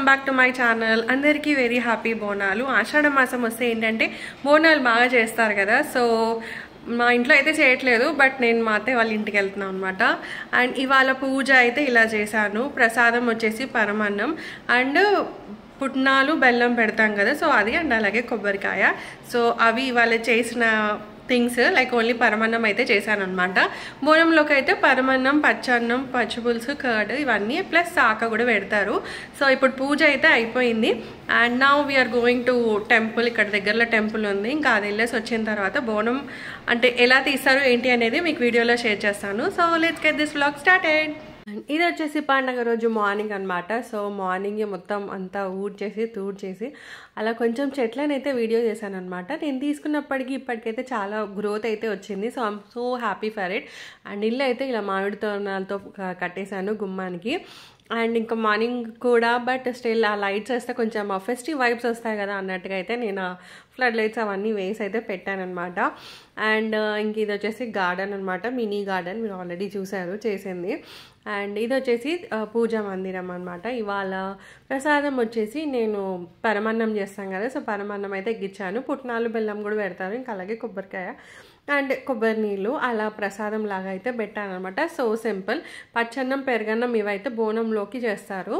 welcome back to my channel అందరికీ very happy Bonalu ఆషాఢ మాసం వస్తే ఏంటంటే బోనాలు బాగా చేస్తారు కదా సో మా ఇంట్లో అయితే చేయట్లేదు బట్ నేను మా అత్తయ్య వాళ్ళ ఇంటికి వెళ్తున్నాను అనమాట అండ్ ఇవాళ పూజ అయితే ఇలా చేశాను ప్రసాదం వచ్చేసి పరమాన్నం అండ్ పుట్నాలు బెల్లం పెడతాం కదా సో అది అండ్ అలాగే కొబ్బరికాయ సో అవి ఇవాళ చేసిన థింగ్స్ లైక్ ఓన్లీ పరమాన్నం అయితే చేశాను అనమాట బోనంలోకి అయితే పరమాన్నం పచ్చన్నం పచ్చిపులుసు కర్డ్ ఇవన్నీ ప్లస్ శాఖ కూడా పెడతారు సో ఇప్పుడు పూజ అయితే అయిపోయింది and now we're going to temple ఇక్కడ దగ్గరలో టెంపుల్ ఉంది ఇంకా అది వెళ్ళేసి వచ్చిన తర్వాత బోనం అంటే ఎలా తీస్తారు ఏంటి అనేది మీకు వీడియోలో షేర్ చేస్తాను so let's get this vlog started ఇది వచ్చేసి పండగ రోజు మార్నింగ్ అనమాట సో మార్నింగ్ మొత్తం అంతా ఊడ్చేసి తూడ్చేసి అలా కొంచెం చెట్లను అయితే వీడియో చేశాను అనమాట నేను తీసుకున్నప్పటికీ ఇప్పటికైతే చాలా గ్రోత్ అయితే వచ్చింది so I'm so happy for it and ఇల్లు అయితే ఇలా మామిడి తోరణాలతో క- కట్టేశాను గుమ్మానికి అండ్ ఇంకా మార్నింగ్ కూడా బట్ స్టిల్ ఆ లైట్స్ వేస్తే కొంచెం ఫెస్టివ్ వైబ్స్ వస్తాయి కదా అన్నట్టుగా అయితే నేను ఫ్లడ్ లైట్స్ అవన్నీ వేసి అయితే పెట్టానమాట అండ్ ఇంక ఇది వచ్చేసి గార్డెన్ అనమాట మినీ గార్డెన్ మీరు ఆల్రెడీ చూసారు చేసింది అండ్ ఇది వచ్చేసి ఆ, పూజా మందిరం అనమాట ఇవాళ ప్రసాదం వచ్చేసి నేను పరమాన్నం చేస్తాం కదా సో పరమాన్నం అయితే ఎగ్గించాను పుట్నాలు బెల్లం కూడా పెడతారు ఇంకా అలాగే కొబ్బరికాయ అండ్ కొబ్బరి నీళ్ళు అలా ప్రసాదం లాగా అయితే పెట్టాను అనమాట సో సింపుల్ పచ్చన్నం పెరగన్నం ఇవైతే బోనంలోకి చేస్తారు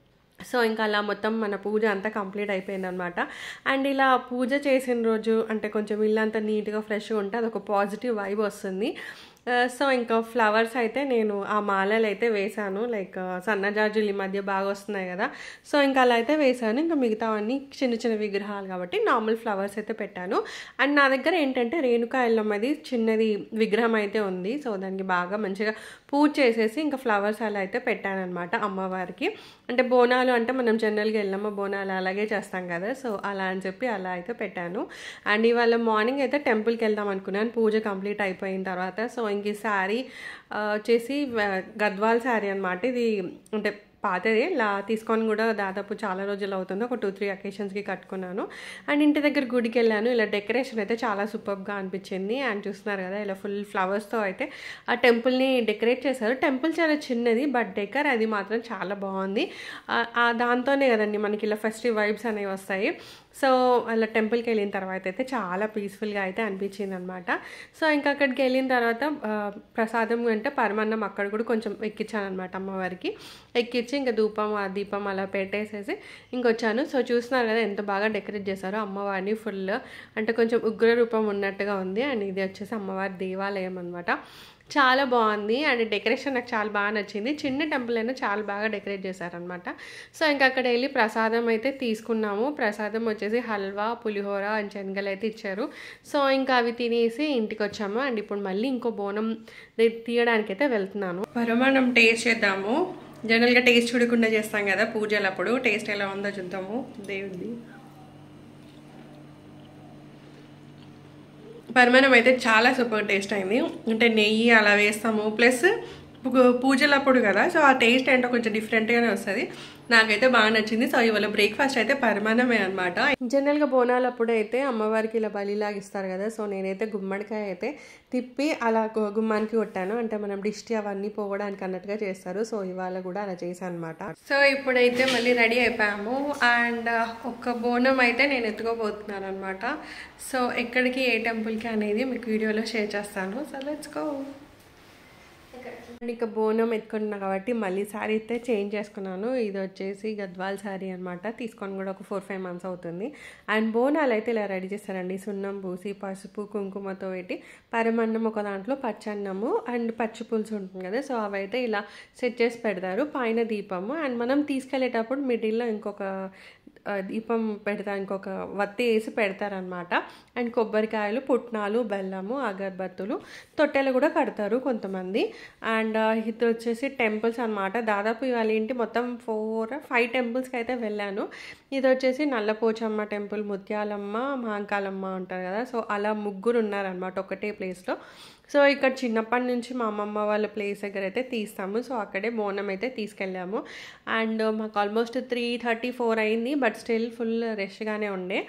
సో ఇంకా అలా మొత్తం మన పూజ అంతా కంప్లీట్ అయిపోయింది అనమాట అండ్ ఇలా పూజ చేసిన రోజు అంటే కొంచెం ఇల్లంతా నీట్గా ఫ్రెష్గా ఉంటే అదొక పాజిటివ్ వైబ్ వస్తుంది ఆ, సో ఇంకా ఫ్లవర్స్ అయితే నేను ఆ మాలలు అయితే వేశాను లైక్ సన్నజాజులు ఈ మధ్య బాగా వస్తున్నాయి కదా సో ఇంకా అలా అయితే వేశాను ఇంకా మిగతావన్నీ చిన్న చిన్న విగ్రహాలు కాబట్టి నార్మల్ ఫ్లవర్స్ అయితే పెట్టాను అండ్ నా దగ్గర ఏంటంటే రేణుకా ఎల్లమ్మది చిన్నది విగ్రహం అయితే ఉంది సో దానికి బాగా మంచిగా పూజ చేసేసి ఇంకా ఫ్లవర్స్ అలా అయితే పెట్టాను అనమాట అమ్మవారికి అంటే బోనాలు అంటే మనం జనరల్గా ఎల్లమ్మ బోనాలు అలాగే చేస్తాం కదా సో అలా అని చెప్పి అలా అయితే పెట్టాను అండ్ ఇవాళ మార్నింగ్ అయితే టెంపుల్కి వెళ్దాం అనుకున్నాను పూజ కంప్లీట్ అయిపోయిన తర్వాత సో ఇంక ఈ శారీ ఆ, వచ్చేసి వ- గద్వాల్ శారీ అనమాట ఇది అంటే పాతది ఇలా తీసుకొని కూడా దాదాపు చాలా రోజులు అవుతుంది ఒక టూ త్రీ అకేషన్స్కి కట్టుకున్నాను అండ్ ఇంటి దగ్గర గుడికి వెళ్ళాను ఇలా డెకరేషన్ అయితే చాలా సూపర్గా అనిపించింది అండ్ చూస్తున్నారు కదా ఇలా ఫుల్ ఫ్లవర్స్తో అయితే ఆ టెంపుల్ని డెకరేట్ చేశారు టెంపుల్ చాలా చిన్నది బట్ డెకర్ అది మాత్రం చాలా బాగుంది ఆ- ఆ దాంతోనే కదండి మనకి ఇలా ఫెస్టివ్ వైబ్స్ అనేవి వస్తాయి సో అలా టెంపుల్కి వెళ్ళిన తర్వాత అయితే చాలా పీస్ఫుల్గా అయితే అనిపించింది అనమాట సో ఇంకా అక్కడికి వెళ్ళిన తర్వాత ఆ, ప్రసాదం అంటే పరమాన్నం అక్కడ కూడా కొంచెం ఎక్కించాను అనమాట అమ్మవారికి ఎక్కించి ఇంకా ధూపం ఆ దీపం అలా పెట్టేసేసి ఇంకొచ్చాను సో చూస్తున్నారు కదా ఎంత బాగా డెకరేట్ చేశారో అమ్మవారిని ఫుల్ అంటే కొంచెం ఉగ్ర రూపం ఉన్నట్టుగా ఉంది అండ్ ఇది వచ్చేసి అమ్మవారి దేవాలయం అనమాట చాలా బాగుంది అండ్ డెకరేషన్ నాకు చాలా బాగా నచ్చింది చిన్న టెంపుల్ అయినా చాలా బాగా డెకరేట్ చేశారనమాట సో ఇంకా అక్కడ వెళ్ళి ప్రసాదం అయితే తీసుకున్నాము ప్రసాదం వచ్చేసి హల్వా పులిహోర అండ్ శనగలు అయితే ఇచ్చారు సో ఇంకా అవి తినేసి ఇంటికి వచ్చాము అండ్ ఇప్పుడు మళ్ళీ ఇంకో బోనం ది- తీయడానికి అయితే వెళ్తున్నాను పరమాణం టేస్ట్ చేద్దాము జనరల్గా టేస్ట్ చూడకుండా చేస్తాం కదా పూజలప్పుడు టేస్ట్ ఎలా ఉందో చూద్దాము దేవుడిది పరిమాణం అయితే చాలా సూపర్ టేస్ట్ అయింది అంటే నెయ్యి అలా వేస్తాము ప్లస్ పూజలప్పుడు కదా సో ఆ టేస్ట్ ఏంటో కొంచెం డిఫరెంట్గానే వస్తుంది నాకైతే బాగా నచ్చింది సో ఇవాళ బ్రేక్ఫాస్ట్ అయితే పరిమాణమే అనమాట జనరల్గా బోనాలప్పుడు అయితే అమ్మవారికి ఇలా బలిలాగా ఇస్తారు కదా సో నేనైతే గుమ్మడికాయ అయితే తిప్పి అలా గు- గుమ్మానికి కొట్టాను అంటే మనం దిష్టి అవన్నీ పోవడానికి అన్నట్టుగా చేస్తారు సో ఇవాళ కూడా అలా చేశాను అనమాట సో ఇప్పుడైతే మళ్ళీ రెడీ అయిపోయాము అండ్ ఒక బోనం అయితే నేను ఎత్తుకోబోతున్నాను అనమాట సో ఎక్కడికి ఏ టెంపుల్కి అనేది మీకు వీడియోలో షేర్ చేస్తాను సో లెట్స్ గో అండ్ ఇక బోనం ఎత్తుకుంటున్నా కాబట్టి మళ్ళీ శారీ అయితే చేంజ్ చేసుకున్నాను ఇది వచ్చేసి గద్వాల్ శారీ అనమాట తీసుకొని కూడా ఒక ఫోర్ ఫైవ్ మంత్స్ అవుతుంది అండ్ బోనాలు అయితే ఇలా రెడీ చేస్తారండి సున్నం పూసి పసుపు కుంకుమతో పెట్టి పరమన్నం ఒక దాంట్లో పచ్చన్నము అండ్ పచ్చి పులుసు ఉంటుంది కదా సో అవైతే ఇలా సెట్ చేసి పెడతారు పైన దీపము అండ్ మనం తీసుకెళ్ళేటప్పుడు మిడిల్లో ఇంకొక ఆ, దీపం పెడతా ఇంకొక వత్తి వేసి పెడతారనమాట అండ్ కొబ్బరికాయలు పుట్నాలు బెల్లము అగరబత్తులు తొట్టెలు కూడా కడతారు కొంతమంది అండ్ ఆ, ఇది వచ్చేసి టెంపుల్స్ అనమాట దాదాపు ఇవాళ ఏంటి మొత్తం ఫోర్ ఫైవ్ టెంపుల్స్కి అయితే వెళ్ళాను ఇది వచ్చేసి నల్లపోచమ్మ టెంపుల్ ముత్యాలమ్మ మహాంకాలమ్మ ఉంటారు కదా సో అలా ముగ్గురు ఉన్నారనమాట ఒకటే ప్లేస్లో సో ఇక్కడ చిన్నప్పటి నుంచి మా అమ్మమ్మ వాళ్ళ ప్లేస్ దగ్గర అయితే తీస్తాము సో అక్కడే బోనం అయితే తీసుకెళ్ళాము అండ్ మాకు ఆల్మోస్ట్ త్రీ థర్టీ ఫోర్ అయింది బట్ స్టిల్ ఫుల్ రష్గానే ఉండే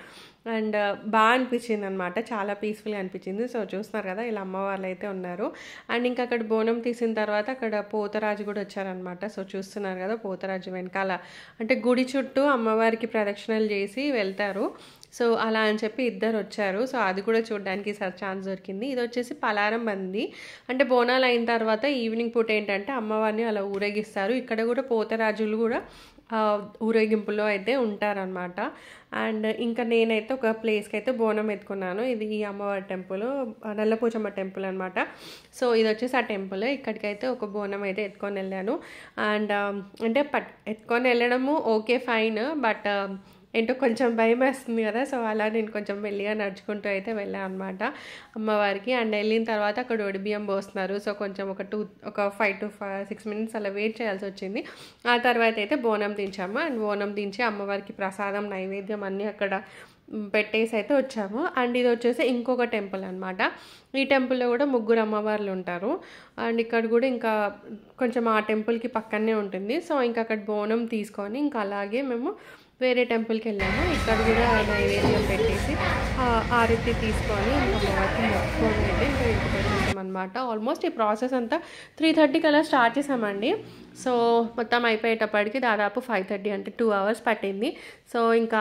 అండ్ బాగా అనిపించింది అనమాట చాలా పీస్ఫుల్గా అనిపించింది సో చూస్తున్నారు కదా ఇలా అమ్మవార్లు అయితే ఉన్నారు అండ్ ఇంకా అక్కడ బోనం తీసిన తర్వాత అక్కడ పోతరాజు కూడా వచ్చారనమాట సో చూస్తున్నారు కదా పోతరాజు వెనకాల అంటే గుడి చుట్టూ అమ్మవారికి ప్రదక్షిణలు చేసి వెళ్తారు సో అలా అని చెప్పి ఇద్దరు వచ్చారు సో అది కూడా చూడడానికి సార్ ఛాన్స్ దొరికింది ఇది వచ్చేసి పలారం బంది అంటే బోనాలు అయిన తర్వాత ఈవినింగ్ పూట ఏంటంటే అమ్మవారిని అలా ఊరేగిస్తారు ఇక్కడ కూడా పోతరాజులు కూడా ఆ, ఊరేగింపులో అయితే ఉంటారనమాట అండ్ ఇంకా నేనైతే ఒక ప్లేస్కి అయితే బోనం ఎత్తుకున్నాను ఇది ఈ అమ్మవారి టెంపుల్ నల్లపోచమ్మ టెంపుల్ అనమాట సో ఇది వచ్చేసి ఆ టెంపుల్ ఇక్కడికైతే ఒక బోనం అయితే ఎత్తుకొని వెళ్ళాను అండ్ అంటే పట్ ఎత్తుకొని వెళ్ళడము ఓకే ఫైన్ బట్ ఏంటో కొంచెం భయం వేస్తుంది కదా సో అలా నేను కొంచెం మెల్లిగా నడుచుకుంటూ అయితే వెళ్ళాను అనమాట అమ్మవారికి అండ్ వెళ్ళిన తర్వాత అక్కడ ఒడి బియ్యం పోస్తున్నారు సో కొంచెం ఒక టూ ఒక five to five six minutes అలా వెయిట్ చేయాల్సి వచ్చింది ఆ తర్వాత అయితే బోనం దించాము అండ్ బోనం దించి అమ్మవారికి ప్రసాదం నైవేద్యం అన్నీ అక్కడ మ్, పెట్టేసి అయితే వచ్చాము అండ్ ఇది వచ్చేసి ఇంకొక టెంపుల్ అనమాట ఈ టెంపుల్లో కూడా ముగ్గురు అమ్మవార్లు ఉంటారు అండ్ ఇక్కడ కూడా ఇంకా కొంచెం ఆ టెంపుల్కి పక్కనే ఉంటుంది సో ఇంకా అక్కడ బోనం తీసుకొని ఇంకా అలాగే మేము వేరే టెంపుల్కి వెళ్ళాము ఇక్కడ కూడా నైవేద్యం పెట్టేసి ఆ, ఆరతి తీసుకొని ఇంకా అమ్మవారికి మొక్కుకొని అయితే ఇంకా ఇంటికి వచ్చేసాం అనమాట ఆల్మోస్ట్ ఈ ప్రాసెస్ అంతా త్రీ థర్టీకి అలా స్టార్ట్ చేసామండి సో మొత్తం అయిపోయేటప్పటికి దాదాపు ఫైవ్ థర్టీ అంటే టూ అవర్స్ పట్టింది సో ఇంకా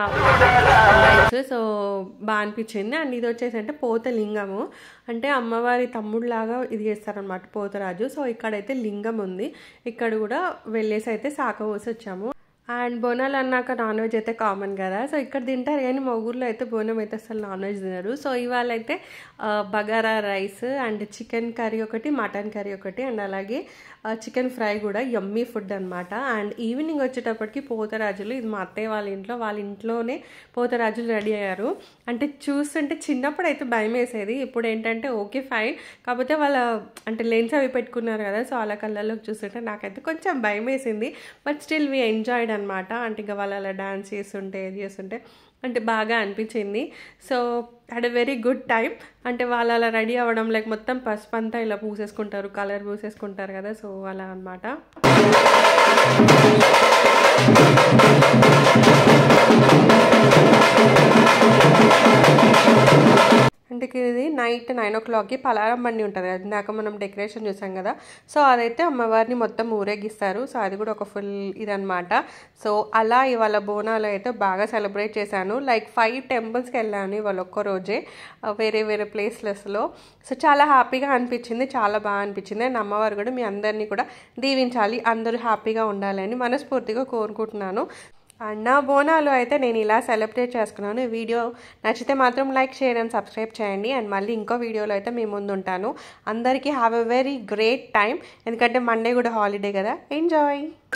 సో బాగా అనిపించింది అండ్ ఇది వచ్చేసి అంటే పోత లింగము అంటే అమ్మవారి తమ్ముడులాగా ఇది చేస్తారనమాట పోతరాజు సో ఇక్కడైతే లింగం ఉంది ఇక్కడ కూడా వెళ్ళేసి అయితే శాఖ పోసి వచ్చాము అండ్ బోనాలు అన్నాక నాన్ వెజ్ అయితే కామన్ కదా సో ఇక్కడ తింటారు కానీ మా ఊర్లో అయితే బోనం అయితే అసలు నాన్ వెజ్ తినరు సో ఇవాళ అయితే ఆ, bagara rice and chicken curry ఒకటి మటన్ కర్రీ ఒకటి అండ్ అలాగే చికెన్ ఫ్రై కూడా యమ్మీ ఫుడ్ అనమాట అండ్ ఈవినింగ్ వచ్చేటప్పటికి పోతరాజులు ఇది మా అత్తయ్య వాళ్ళ ఇంట్లో వాళ్ళ ఇంట్లోనే పోతరాజులు రెడీ అయ్యారు అంటే చూస్తుంటే చిన్నప్పుడు అయితే భయం వేసేది ఇప్పుడు ఏంటంటే ఓకే ఫైన్ కాకపోతే వాళ్ళ అంటే లెన్స్ అవి పెట్టుకున్నారు కదా సో వాళ్ళ కళ్ళల్లోకి చూస్తుంటే నాకైతే కొంచెం భయం వేసింది బట్ స్టిల్ వి ఎంజాయ్డ్ అనమాట అంటే ఇంకా వాళ్ళు అలా డాన్స్ చేస్తుంటే ఇది చేస్తుంటే అంటే బాగా అనిపించింది so had a very good time అంటే వాళ్ళు అలా రెడీ అవ్వడం లైక్ మొత్తం పసుపు అంతా ఇలా పూసేసుకుంటారు కలర్ పూసేసుకుంటారు కదా సో అలా అనమాట అంటే ఇది నైట్ నైన్ ఓ క్లాక్కి పలారం బండి ఉంటుంది కదా ఇందాక మనం డెకరేషన్ చూసాం కదా సో అదైతే అమ్మవారిని మొత్తం ఊరేగిస్తారు సో అది కూడా ఒక ఫుల్ ఇదనమాట సో అలా ఇవాళ బోనాలు అయితే బాగా సెలబ్రేట్ చేశాను లైక్ ఫైవ్ టెంపుల్స్కి వెళ్ళాను ఇవాళ ఒక్క రోజే ఆ, వేరే వేరే ప్లేస్లెస్లో సో చాలా హ్యాపీగా అనిపించింది చాలా బాగా అనిపించింది అండ్ అమ్మవారు కూడా మీ అందరినీ కూడా దీవించాలి అందరూ హ్యాపీగా ఉండాలని మనస్ఫూర్తిగా కోరుకుంటున్నాను అండ్ నా బోనాలు అయితే నేను ఇలా సెలబ్రేట్ చేసుకున్నాను ఈ వీడియో నచ్చితే మాత్రం లైక్ షేర్ అండ్ సబ్స్క్రైబ్ చేయండి అండ్ మళ్ళీ ఇంకో వీడియోలో అయితే మీ ముందు ఉంటాను అందరికీ have a very great time ఎందుకంటే మండే కూడా హాలిడే కదా ఎంజాయ్